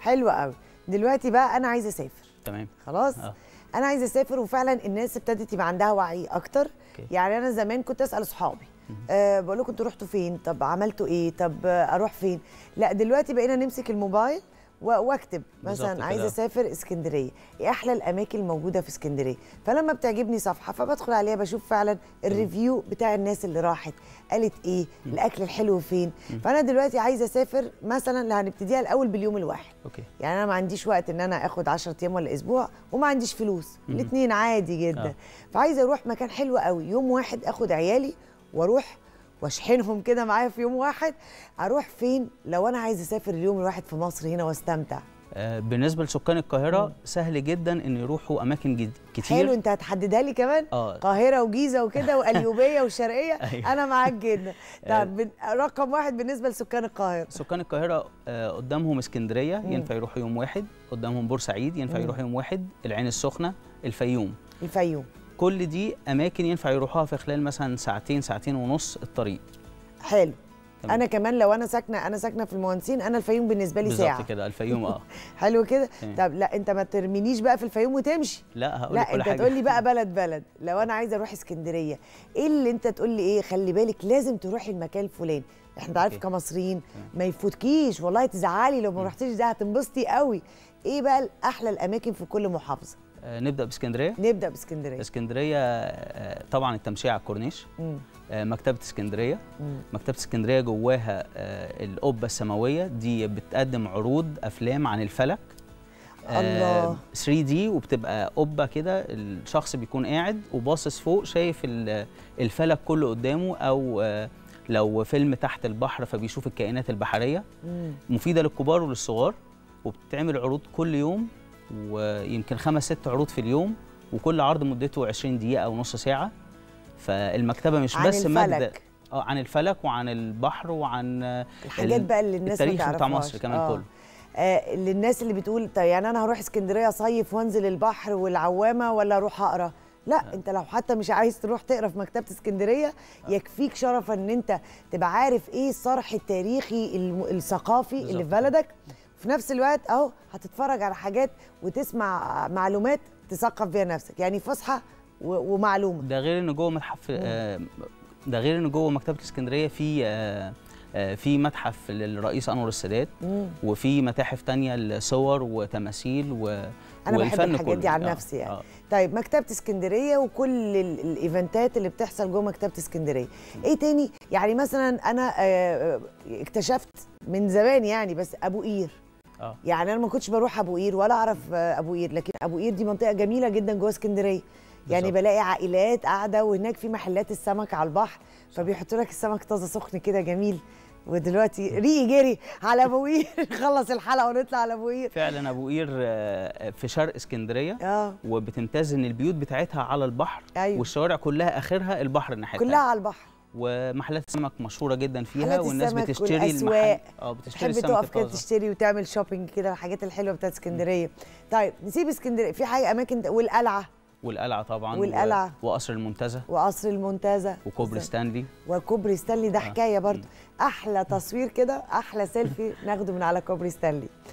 حلو قوي دلوقتي بقى انا عايزه اسافر تمام خلاص اه انا عايزه اسافر وفعلا الناس ابتدت يبقى عندها وعي اكتر أوكي. يعني انا زمان كنت اسال اصحابي أه بقول لكم انتوا رحتوا فين طب عملتوا ايه طب آه، اروح فين لا دلوقتي بقينا نمسك الموبايل و- واكتب بالظبط مثلا عايزه كده. اسافر اسكندريه ايه احلى الاماكن الموجوده في اسكندريه فلما بتعجبني صفحه فبدخل عليها بشوف فعلا الريفيو بتاع الناس اللي راحت قالت ايه الاكل الحلو فين فانا دلوقتي عايزه اسافر مثلا اللي هنبتديها الاول باليوم الواحد اوكي يعني انا ما عنديش وقت ان انا اخد 10 ايام ولا اسبوع وما عنديش فلوس الاثنين عادي جدا آه. فعايزه اروح مكان حلو قوي يوم واحد اخد عيالي واروح واشحنهم كده معايا في يوم واحد اروح فين لو انا عايزه اسافر اليوم الواحد في مصر هنا واستمتع آه بالنسبه لسكان القاهره سهل جدا ان يروحوا اماكن جد- كتير حلو انت هتحددها لي كمان اه القاهره وجيزه وكده واليوبيه والشرقيه أيوة. انا معاك جدا طب بن- رقم واحد بالنسبه لسكان القاهره سكان القاهرة آه، قدامهم اسكندرية مم. ينفع يروحوا يوم واحد قدامهم بورسعيد ينفع مم. يروحوا يوم واحد العين السخنة الفيوم الفيوم كل دي أماكن ينفع يروحوها في خلال مثلا ساعتين ساعتين ونص الطريق حلو تمام. انا كمان لو انا ساكنه انا ساكنه في المهندسين انا الفيوم بالنسبه لي ساعه بالظبط كده الفيوم اه حلو كده تمام. طب لا انت ما ترمينيش بقى في الفيوم وتمشي لا هقول لا لك كل انت حاجة تقول لي بقى بلد بلد لو انا عايزه اروح اسكندريه ايه اللي انت تقول لي ايه خلي بالك لازم تروحي المكان الفلاني احنا عارف أوكي. كمصريين ما يفوتكيش والله تزعلي لو ما رحتيش ده هتنبسطي قوي ايه بقى احلى الاماكن في كل محافظه آه، نبدأ باسكندرية نبدا باسكندريه اسكندرية آه، طبعا التمشية على الكورنيش مم. آه، مكتبة اسكندرية مم. مكتبة اسكندرية جواها آه، القبة السماوية دي بتقدم عروض أفلام عن الفلك الله. 3 دي وبتبقى قبة كده الشخص بيكون قاعد وباصص فوق شايف ال- الفلك كله قدامه أو آه، لو فيلم تحت البحر فبيشوف الكائنات البحرية مم. مفيدة للكبار وللصغار وبتعمل عروض كل يوم ويمكن خمس ست عروض في اليوم وكل عرض مدته 20 دقيقة أو نص ساعة فالمكتبة مش عن بس مجد الفلك. اه عن الفلك وعن البحر وعن آه، الحاجات ال- بقى اللي الناس ما التاريخ بتاع تعرفهاش. مصر كمان آه. كله آه للناس اللي بتقول طيب يعني انا هروح اسكندريه صيف وانزل البحر والعوامه ولا اروح اقرا لا انت لو حتى مش عايز تروح تقرا في مكتبه اسكندريه يكفيك شرفا ان انت تبقى عارف ايه الصرح التاريخي الم- الثقافي اللي في بالظبط كده. بلدك في نفس الوقت اهو هتتفرج على حاجات وتسمع معلومات تثقف بيها نفسك يعني فسحه و- ومعلومه ده غير ان جوه متحف آه، ده غير ان جوه مكتبه اسكندريه في آه، آه، في متحف للرئيس انور السادات مم. وفي متاحف تانية لصور وتماثيل و انا بحب والفن الحاجات كله. دي عن آه، نفسي يعني آه. طيب مكتبه اسكندريه وكل ال- الايفنتات اللي بتحصل جوه مكتبه اسكندريه ايه تاني يعني مثلا انا آه، آه، اكتشفت من زمان يعني بس ابو قير اه يعني انا ما كنتش بروح ابو قير ولا اعرف آه، ابو قير لكن ابو قير دي منطقه جميله جدا جوه اسكندريه يعني بالظبط. بلاقي عائلات قاعده وهناك في محلات السمك على البحر فبيحطوا لك السمك طازه سخن كده جميل ودلوقتي ريقي جري على ابو قير نخلص الحلقه ونطلع على ابو قير فعلا ابو قير آه، في شرق اسكندريه اه وبتمتاز ان البيوت بتاعتها على البحر أيوة. والشوارع كلها اخرها البحر الناحيه كلها التانية. على البحر ومحلات السمك مشهوره جدا فيها محلات والناس السمك بتشتري والأسواق. المحل اه بتشتري تحب السمك تقف كده الطازه تشتري وتعمل شوبينج كده الحاجات الحلوه بتاعت اسكندريه طيب نسيب اسكندريه في حاجه اماكن والقلعه والقلعه طبعا والقلعة. و- وقصر المنتزه وقصر المنتزه وكوبري ستانلي وكوبري ستانلي ده آه. حكايه برضه احلى تصوير كده احلى سيلفي ناخده من على كوبري ستانلي